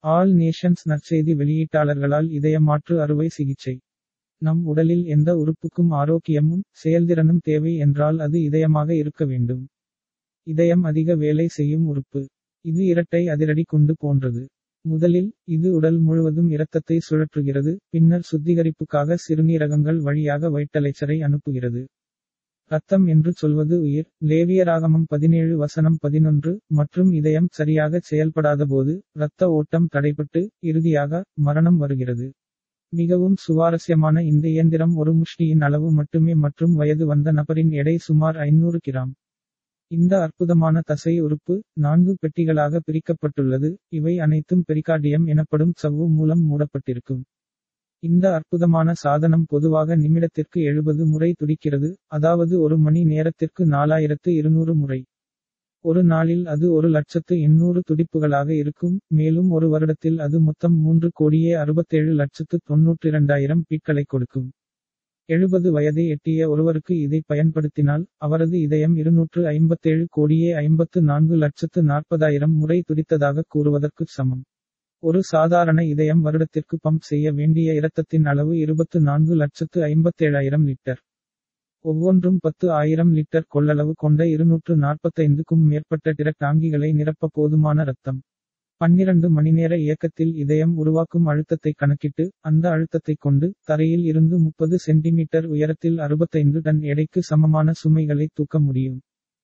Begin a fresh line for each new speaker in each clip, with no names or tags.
all Nations நற்செய்தி வெளியீட்டாளர்களால் இதய மாற்று அறுவை சிகிச்சை நம் உடலில் எந்த உறுப்புக்கும் ஆரோக்கியமும் செயல்திறனும் தேவை என்றால் அது இதயமாக இருக்க வேண்டும் இதயம் அதிக வேலை செய்யும் உறுப்பு இது இரட்டை அதிரடி குண்டு போன்றது முதலில் இது உடல் முழுவதும் இரத்தத்தை சுழற்றுகிறது பின்னர் சுத்திகரிப்புக்காக சிறுநீரகங்கள் வழியாக வைட்டலைச்சரை அனுப்புகிறது ரத்தம் என்று சொல்வது உயிர் லேவியராகமம் பதினேழு வசனம் பதினொன்று மற்றும் இதயம் சரியாக செயல்படாதபோது இரத்த ஓட்டம் தடைபட்டு இறுதியாக மரணம் வருகிறது மிகவும் சுவாரஸ்யமான இந்த இயந்திரம் ஒரு முஷ்டியின் அளவு மட்டுமே மற்றும் வயது வந்த நபரின் எடை சுமார் ஐநூறு கிராம் இந்த அற்புதமான தசை உறுப்பு நான்கு பெட்டிகளாக பிரிக்கப்பட்டுள்ளது இவை அனைத்தும் பெரிகார்டியம் எனப்படும் சவ்வு மூலம் மூடப்பட்டிருக்கும் இந்த அற்புதமான சாதனம் பொதுவாக நிமிடத்திற்கு எழுபது முறை துடிக்கிறது அதாவது ஒரு மணி நேரத்திற்கு நாலாயிரத்து இருநூறு முறை ஒரு நாளில் அது ஒரு லட்சத்து எண்ணூறு துடிப்புகளாக இருக்கும் மேலும் ஒரு வருடத்தில் அது மொத்தம் மூன்று கோடியே அறுபத்தேழு லட்சத்து தொன்னூற்றிரண்டாயிரம் பீட்களை கொடுக்கும் எழுபது வயதை எட்டிய ஒருவருக்கு இதை பயன்படுத்தினால் அவரது இதயம் இருநூற்று ஐம்பத்தேழு கோடியே ஐம்பத்து நான்கு லட்சத்து நாற்பதாயிரம் முறை துடித்ததாக கூறுவதற்கு சமம் ஒரு சாதாரண இதயம் வருடத்திற்கு பம்ப் செய்ய வேண்டிய இரத்தத்தின் அளவு இருபத்து நான்கு லட்சத்து ஐம்பத்தேழாயிரம் லிட்டர் ஒவ்வொன்றும் பத்து ஆயிரம் லிட்டர் கொள்ளளவு கொண்ட இருநூற்று நாற்பத்தைந்துக்கும் மேற்பட்ட டிரக் டாங்கிகளை நிரப்ப போதுமான ரத்தம் பன்னிரண்டு மணிநேர இயக்கத்தில் இதயம் உருவாக்கும் அழுத்தத்தை கணக்கிட்டு அந்த அழுத்தத்தை கொண்டு தரையில் இருந்து முப்பது சென்டிமீட்டர் உயரத்தில் அறுபத்தைந்து டன் எடைக்கு சமமான சுமைகளை தூக்க முடியும்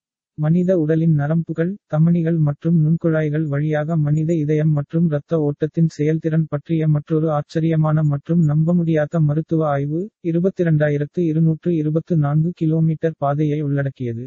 மனித உடலின் நரம்புகள் தமனிகள் மற்றும் நுண்குழாய்கள் வழியாக மனித இதயம் மற்றும் இரத்த ஓட்டத்தின் செயல்திறன் பற்றிய மற்றொரு ஆச்சரியமான மற்றும் நம்ப முடியாத மருத்துவ ஆய்வு இருபத்திரண்டாயிரத்து இருநூற்று இருபத்து நான்கு கிலோமீட்டர் பாதையை உள்ளடக்கியது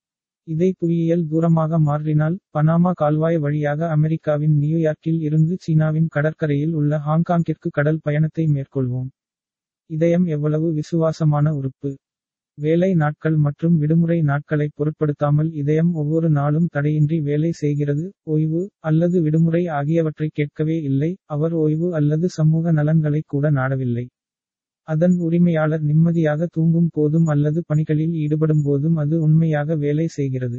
இதை புவியியல் தூரமாக மாற்றினால் பனாமா கால்வாய் வழியாக அமெரிக்காவின் நியூயார்க்கில் இருந்து சீனாவின் கடற்கரையில் உள்ள ஹாங்காங்கிற்கு கடல் பயணத்தை மேற்கொள்வோம் இதயம் எவ்வளவு விசுவாசமான உறுப்பு வேலை நாட்கள் மற்றும் விடுமுறை நாட்களை பொருட்படுத்தாமல் இதயம் ஒவ்வொரு நாளும் தடையின்றி வேலை செய்கிறது ஓய்வு அல்லது விடுமுறை ஆகியவற்றை கேட்கவே இல்லை அவர் ஓய்வு அல்லது சமூக நலன்களை கூட நாடவில்லை அதன் உரிமையாளர் நிம்மதியாக தூங்கும் போதும் அல்லது பணிகளில் ஈடுபடும் போதும் அது உண்மையாக வேலை செய்கிறது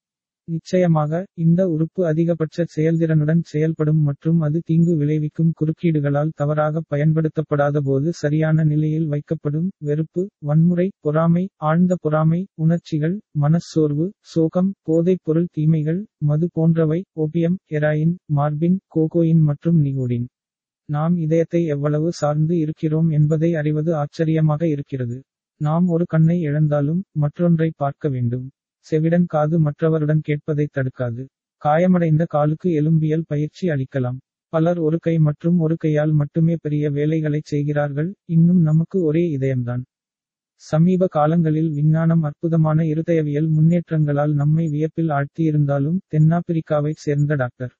நிச்சயமாக இந்த உறுப்பு அதிகபட்ச செயல்திறனுடன் செயல்படும் மற்றும் அது தீங்கு விளைவிக்கும் குறுக்கீடுகளால் தவறாக பயன்படுத்தப்படாத போது சரியான நிலையில் வைக்கப்படும் வெறுப்பு வன்முறை பொறாமை ஆழ்ந்த பொறாமை உணர்ச்சிகள் மனச்சோர்வு சோகம் போதைப் பொருள் தீமைகள் மது போன்றவை ஓபியம் ஹெராயின் மார்பின் கோகோயின் மற்றும் நிகோடின் நாம் இதயத்தை எவ்வளவு சார்ந்து இருக்கிறோம் என்பதை அறிவது ஆச்சரியமாக இருக்கிறது நாம் ஒரு கண்ணை இழந்தாலும் மற்றொன்றை பார்க்க வேண்டும் செவிடன் காது மற்றவருடன் கேட்பதை தடுக்காது காயமடைந்த காலுக்கு எலும்பியல் பயிற்சி அளிக்கலாம் பலர் ஒரு கை மற்றும் ஒரு கையால் மட்டுமே பெரிய வேலைகளை செய்கிறார்கள் இன்னும் நமக்கு ஒரே இதயம்தான் சமீப காலங்களில் விஞ்ஞானம் அற்புதமான இருதயவியல் முன்னேற்றங்களால் நம்மை வியப்பில் ஆழ்த்தியிருந்தாலும் தென்னாப்பிரிக்காவைச் சேர்ந்த டாக்டர்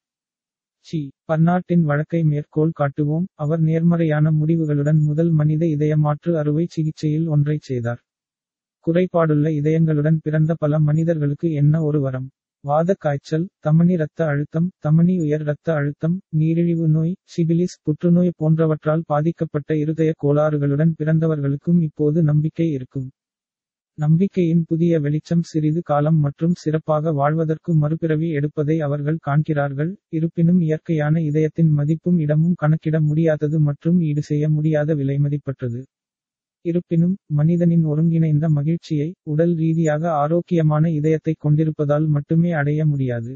சி பர்னாட்டின் வழக்கை மேற்கோள் காட்டுவோம் அவர் நேர்மறையான முடிவுகளுடன் முதல் மனித இதய மாற்று அறுவை சிகிச்சையில் ஒன்றைச் செய்தார் குறைபாடுள்ள இதயங்களுடன் பிறந்த பல மனிதர்களுக்கு என்ன ஒரு வரம் வாத காய்ச்சல் தமனி இரத்த அழுத்தம் தமனி உயர் இரத்த அழுத்தம் நீரிழிவு நோய் சிபிலிஸ் புற்றுநோய் போன்றவற்றால் பாதிக்கப்பட்ட இருதய கோளாறுகளுடன் பிறந்தவர்களுக்கும் இப்போது நம்பிக்கை இருக்கும் நம்பிக்கையின் புதிய வெளிச்சம் சிறிது காலம் மற்றும் சிறப்பாக வாழ்வதற்கு மறுபிறவி எடுப்பதை அவர்கள் காண்கிறார்கள் இருப்பினும் இயற்கையான இதயத்தின் மதிப்பும் இடமும் கணக்கிட முடியாதது மற்றும் ஈடு செய்ய முடியாத விலைமதிப்பற்றது இருப்பினும் மனிதனின் ஒருங்கிணைந்த மகிழ்ச்சியை உடல் ரீதியாக ஆரோக்கியமான இதயத்தை கொண்டிருப்பதால் மட்டுமே அடைய முடியாது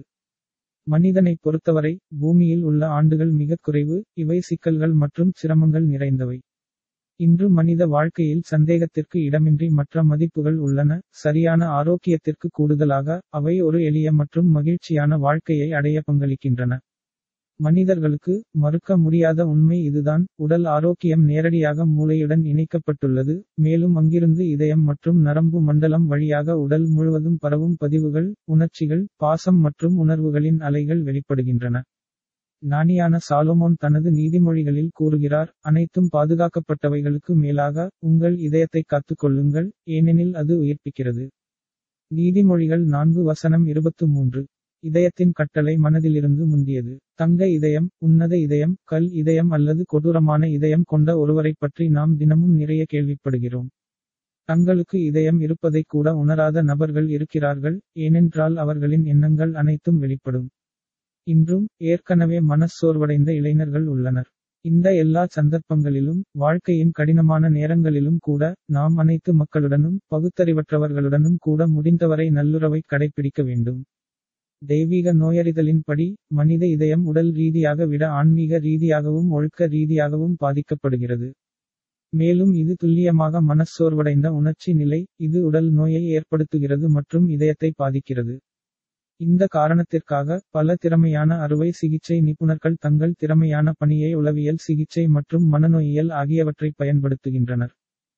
மனிதனை பொறுத்தவரை பூமியில் உள்ள ஆண்டுகள் மிகக் குறைவு இவை சிக்கல்கள் மற்றும் சிரமங்கள் நிறைந்தவை இன்று மனித வாழ்க்கையில் சந்தேகத்திற்கு இடமின்றி மற்ற மதிப்புகள் உள்ளன சரியான ஆரோக்கியத்திற்கு கூடுதலாக அவை ஒரு எளிய மற்றும் மகிழ்ச்சியான வாழ்க்கையை அடைய பங்களிக்கின்றன மனிதர்களுக்கு மறுக்க முடியாத உண்மை இதுதான் உடல் ஆரோக்கியம் நேரடியாக மூளையுடன் இணைக்கப்பட்டுள்ளது மேலும் அங்கிருந்து இதயம் மற்றும் நரம்பு மண்டலம் வழியாக உடல் முழுவதும் பரவும் பதிவுகள் உணர்ச்சிகள் பாசம் மற்றும் உணர்வுகளின் அலைகள் வெளிப்படுகின்றன ஞானியான சாலோமோன் தனது நீதிமொழிகளில் கூறுகிறார் அனைத்தும் பாதுகாக்கப்பட்டவைகளுக்கு மேலாக உங்கள் இதயத்தை காத்துக்கொள்ளுங்கள் ஏனெனில் அது உயிர்ப்பிக்கிறது நீதிமொழிகள் நான்கு வசனம் இருபத்து மூன்று இதயத்தின் கட்டளை மனதிலிருந்து முந்தியது தங்க இதயம் உன்னத இதயம் கல் இதயம் அல்லது கொடூரமான இதயம் கொண்ட ஒருவரைப் பற்றி நாம் தினமும் நிறைய கேள்விப்படுகிறோம் தங்களுக்கு இதயம் இருப்பதை கூட உணராத நபர்கள் இருக்கிறார்கள் ஏனென்றால் அவர்களின் எண்ணங்கள் அனைத்தும் வெளிப்படும் இன்றும் ஏற்கனவே மனச்சோர்வடைந்த இளைஞர்கள் உள்ளனர் இந்த எல்லா சந்தர்ப்பங்களிலும் வாழ்க்கையின் கடினமான நேரங்களிலும் கூட நாம் அனைத்து மக்களுடனும் பகுத்தறிவற்றவர்களுடனும் கூட முடிந்தவரை நல்லுறவை கடைபிடிக்க வேண்டும் தெய்வீக நோயறிதலின்படி மனித இதயம் உடல் ரீதியாக விட ஆன்மீக ரீதியாகவும் ஒழுக்க ரீதியாகவும் பாதிக்கப்படுகிறது மேலும் இது துல்லியமாக மனச்சோர்வடைந்த உணர்ச்சி நிலை இது உடல் நோயை ஏற்படுத்துகிறது மற்றும் இதயத்தை பாதிக்கிறது இந்த காரணத்திற்காக பல திறமையான அறுவை சிகிச்சை நிபுணர்கள் தங்கள் திறமையான பணியை உளவியல் சிகிச்சை மற்றும் மனநோயியல் ஆகியவற்றை பயன்படுத்துகின்றனர்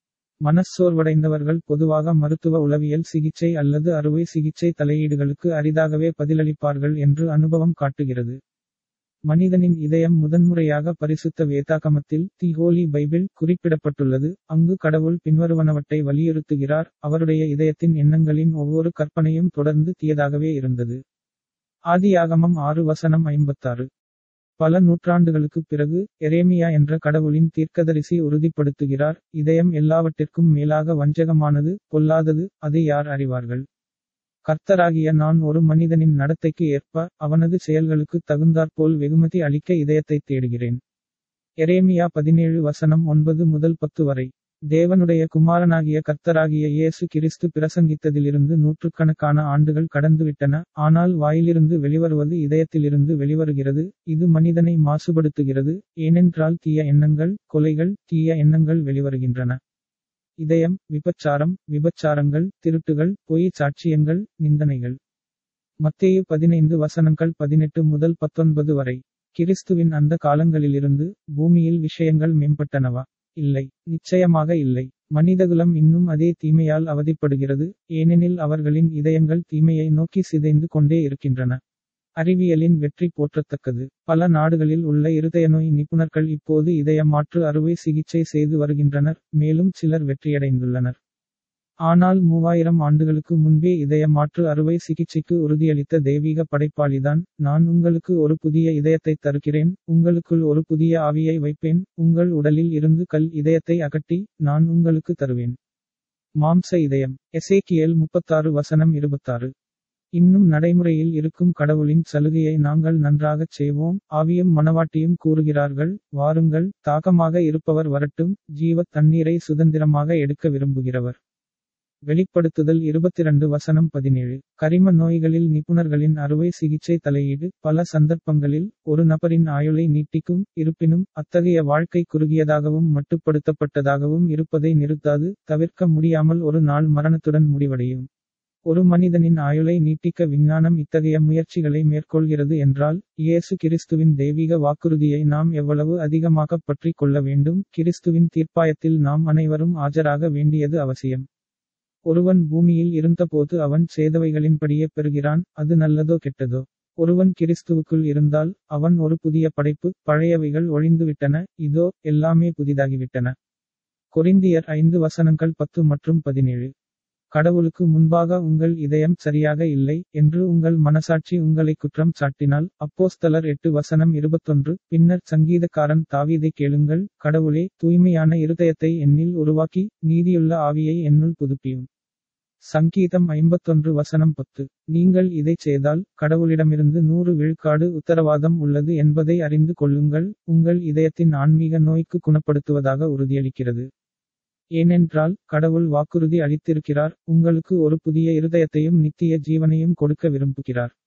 மனச்சோர்வடைந்தவர்கள் பொதுவாக மருத்துவ உளவியல் சிகிச்சை அல்லது அறுவை சிகிச்சை தலையீடுகளுக்கு அரிதாகவே பதிலளிப்பார்கள் என்று அனுபவம் காட்டுகிறது மனிதனின் இதயம் முதன்முறையாக பரிசுத்த வேதாகமத்தில் தி ஹோலி பைபிள் குறிப்பிடப்பட்டுள்ளது அங்கு கடவுள் பின்வருவனவற்றை வலியுறுத்துகிறார் அவருடைய இதயத்தின் எண்ணங்களின் ஒவ்வொரு கற்பனையும் தொடர்ந்து தீயதாகவே இருந்தது ஆதியாகமம் ஆறு வசனம் ஐம்பத்தாறு பல நூற்றாண்டுகளுக்குப் பிறகு எரேமியா என்ற கடவுளின் தீர்க்கதரிசி உறுதிப்படுத்துகிறார் இதயம் எல்லாவற்றிற்கும் மேலாக வஞ்சகமானது பொல்லாதது அதை யார் அறிவார்கள் கர்த்தராகிய நான் ஒரு மனிதனின் நடத்தைக்கு ஏற்ப அவனது செயல்களுக்கு தகுந்தாற்போல் வெகுமதி அளிக்க இதயத்தை தேடுகிறேன் எரேமியா பதினேழு வசனம் ஒன்பது முதல் பத்து வரை தேவனுடைய குமாரனாகிய கர்த்தராகிய இயேசு கிறிஸ்து பிரசங்கித்ததிலிருந்து நூற்றுக்கணக்கான ஆண்டுகள் கடந்துவிட்டன ஆனால் வாயிலிருந்து வெளிவருவது இதயத்திலிருந்து வெளிவருகிறது இது மனிதனை மாசுபடுத்துகிறது ஏனென்றால் தீய எண்ணங்கள் கொலைகள் தீய எண்ணங்கள் வெளிவருகின்றன இதயம் விபச்சாரம் விபச்சாரங்கள் திருட்டுகள் பொய் சாட்சியங்கள் நிந்தனைகள் மத்தேயு பதினைந்து வசனங்கள் பதினெட்டு முதல் பத்தொன்பது வரை கிறிஸ்துவின் அந்த காலங்களிலிருந்து பூமியில் விஷயங்கள் மேம்பட்டனவா இல்லை நிச்சயமாக இல்லை மனிதகுலம் இன்னும் அதே தீமையால் அவதிப்படுகிறது ஏனெனில் அவர்களின் இதயங்கள் தீமையை நோக்கி சிதைந்து கொண்டே இருக்கின்றன அறிவியலின் வெற்றி போற்றத்தக்கது பல நாடுகளில் உள்ள இருதய நோய் நிபுணர்கள் இப்போது இதய மாற்று அறுவை சிகிச்சை செய்து வருகின்றனர் மேலும் சிலர் வெற்றியடைந்துள்ளனர் ஆனால் மூவாயிரம் ஆண்டுகளுக்கு முன்பே இதய மாற்று அறுவை சிகிச்சைக்கு உறுதியளித்த தெய்வீக படைப்பாளிதான் நான் உங்களுக்கு ஒரு புதிய இதயத்தை தருகிறேன் உங்களுக்குள் ஒரு புதிய ஆவியை வைப்பேன் உங்கள் உடலில் இருந்து கல் இதயத்தை அகற்றி நான் உங்களுக்கு தருவேன் மாம்ச இதயம் எசேக்கியல் முப்பத்தாறு வசனம் இருபத்தாறு இன்னும் நடைமுறையில் இருக்கும் கடவுளின் சலுகையை நாங்கள் நன்றாகச் செய்வோம் ஆவியும் மனவாட்டியும் கூறுகிறார்கள் வாருங்கள் தாகமாக இருப்பவர் வரட்டும் ஜீவ தண்ணீரை சுதந்திரமாக எடுக்க விரும்புகிறவர் வெளிப்படுத்துதல் இருபத்திரண்டு வசனம் பதினேழு கரிம நோய்களில் நிபுணர்களின் அறுவை சிகிச்சை தலையீடு பல சந்தர்ப்பங்களில் ஒரு நபரின் ஆயுளை நீட்டிக்கும் இருப்பினும் அத்தகைய வாழ்க்கை குறுகியதாகவும் மட்டுப்படுத்தப்பட்டதாகவும் இருப்பதை நிறுத்தாது தவிர்க்க முடியாமல் ஒரு நாள் மரணத்துடன் முடிவடையும் ஒரு மனிதனின் ஆயுளை நீட்டிக்க விஞ்ஞானம் இத்தகைய முயற்சிகளை மேற்கொள்கிறது என்றால் இயேசு கிறிஸ்துவின் தெய்வீக வாக்குறுதியை நாம் எவ்வளவு அதிகமாக பற்றி கொள்ள வேண்டும் கிறிஸ்துவின் தீர்ப்பாயத்தில் நாம் அனைவரும் ஆஜராக வேண்டியது அவசியம் ஒருவன் பூமியில் இருந்தபோது அவன் செய்தவைகளின்படியே பெறுகிறான் அது நல்லதோ கெட்டதோ ஒருவன் கிறிஸ்துவுக்குள் இருந்தால் அவன் ஒரு புதிய படைப்பு பழையவைகள் ஒழிந்துவிட்டன இதோ எல்லாமே புதிதாகிவிட்டன கொரிந்தியர் ஐந்து வசனங்கள் பத்து மற்றும் பதினேழு கடவுளுக்கு முன்பாக உங்கள் இதயம் சரியாக இல்லை என்று உங்கள் மனசாட்சி உங்களை குற்றம் சாட்டினால் அப்போஸ்தலர் எட்டு வசனம் இருபத்தொன்று பின்னர் சங்கீதக்காரன் தாவீதை கேளுங்கள் கடவுளே தூய்மையான இருதயத்தை என்னில் உருவாக்கி நீதியுள்ள ஆவியை என்னுள் புதுப்பியும் சங்கீதம் ஐம்பத்தொன்று வசனம் பத்து நீங்கள் இதை செய்தால் கடவுளிடமிருந்து நூறு விழுக்காடு உத்தரவாதம் உள்ளது என்பதை அறிந்து கொள்ளுங்கள் உங்கள் இதயத்தின் ஆன்மீக நோய்க்கு குணப்படுத்துவதாக உறுதியளிக்கிறது ஏனென்றால் கடவுள் வாக்குறுதி அளித்திருக்கிறார் உங்களுக்கு ஒரு புதிய இருதயத்தையும் நித்திய ஜீவனையும் கொடுக்க விரும்புகிறார்